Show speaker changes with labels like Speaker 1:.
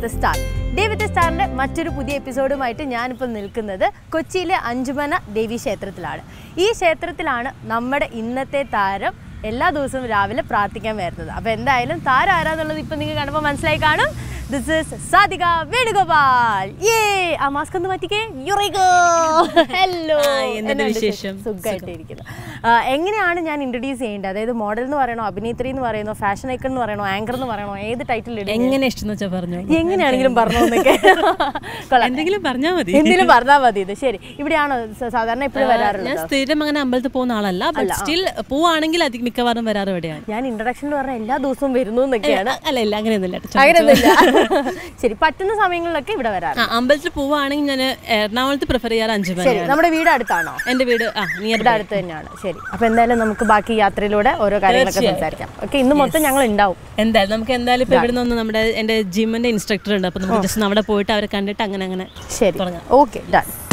Speaker 1: With star day with സ്റ്റാറിൻ്റെ മറ്റൊരു പുതിയ എപ്പിസോഡുമായിട്ട് ഞാനിപ്പോൾ നിൽക്കുന്നത് കൊച്ചിയിലെ അഞ്ചുമന ദേവി ക്ഷേത്രത്തിലാണ് ഈ ക്ഷേത്രത്തിലാണ് നമ്മുടെ ഇന്നത്തെ താരം എല്ലാ ദിവസവും രാവിലെ പ്രാർത്ഥിക്കാൻ വരുന്നത് അപ്പോൾ എന്തായാലും താരം ആരാന്നുള്ളത് ഇപ്പം നിങ്ങൾക്ക് കാണുമ്പോൾ മനസ്സിലായി കാണും ദിസ് ഇസ് സാധിക വേണുഗോപാൽ ഏ ആ മാസ്ക് ഒന്ന് മാറ്റിക്കേ യുറേഗോ ഹലോ
Speaker 2: ഹായ്, എന്തുണ്ട് വിശേഷം?
Speaker 1: സുഖമായിട്ടിരിക്കുന്നു ആ, എങ്ങനെയാണ് ഞാൻ ഇൻട്രൊഡ്യൂസ് ചെയ്യേണ്ടത് അതായത് മോഡൽ എന്ന് പറയണോ അഭിനേത്രി എന്ന് പറയണോ ഫാഷൻ ഐക്കൺ എന്ന് പറയണോ ആങ്കർ എന്ന് പറയണോ ഏത് ടൈറ്റിൽ
Speaker 2: എങ്ങനെ ഇഷ്ടം വെച്ചാൽ പറഞ്ഞു
Speaker 1: എങ്ങനെയാണെങ്കിലും പറഞ്ഞോ എന്നൊക്കെ കൊള്ളാം.
Speaker 2: എന്തെങ്കിലും പറഞ്ഞാൽ മതി
Speaker 1: എന്തെങ്കിലും പറഞ്ഞാൽ മതി ഇത് ശരി ഇവിടെയാണോ സ- സാധാരണ എപ്പോഴും
Speaker 2: ഞാൻ
Speaker 1: വരാറുള്ളത്
Speaker 2: സ്ഥിരം അങ്ങനെ അമ്പലത്തിൽ പോകുന്ന ആളല്ല ബട്ട് സ്റ്റിൽ പോവാണെങ്കിൽ അധികം മിക്കവാറും വരാറ് ഇവിടെയാണ്
Speaker 1: ഞാൻ ഇൻട്രഡക്ഷനിൽ പറഞ്ഞ എല്ലാ ദിവസവും വരുന്നു എന്നൊക്കെയാണ്
Speaker 2: അല്ല ഇല്ല അങ്ങനെയൊന്നുമില്ല കേട്ടോ.
Speaker 1: അങ്ങനെയൊന്നുമില്ല ശരി പറ്റുന്ന സമയങ്ങളിലൊക്കെ ഇവിടെ വരാറ്
Speaker 2: ആ അമ്പലത്തിൽ പോവാണെങ്കിൽ ഞാൻ എറണാകുളത്ത് പ്രിഫർ ചെയ്യാറ് അഞ്ചു
Speaker 1: ശരി
Speaker 2: മണി
Speaker 1: നമ്മുടെ വീട് അടുത്താണോ
Speaker 2: എന്റെ വീട് ആ നിയർ
Speaker 1: ഇവിടെ അടുത്ത് തന്നെയാണ് ശരി അപ്പൊ എന്തായാലും നമുക്ക് ബാക്കി യാത്രയിലൂടെ ഓരോ കാര്യങ്ങളൊക്കെ സംസാരിക്കാം ഓക്കെ ഇന്ന് മൊത്തം ഞങ്ങൾ ഉണ്ടാവും
Speaker 2: എന്തായാലും നമുക്ക് എന്തായാലും ഇപ്പൊ ഇവിടെ നിന്ന് നമ്മുടെ എന്റെ ജിമ്മിന്റെ ഇൻസ്ട്രക്ടർ ഉണ്ട് അപ്പൊ നമുക്ക് ജസ്റ്റ് അവിടെ പോയിട്ട് അവരെ കണ്ടിട്ട് അങ്ങനെ അങ്ങനെ
Speaker 1: ശരി
Speaker 2: തുടങ്ങാം.
Speaker 1: Okay done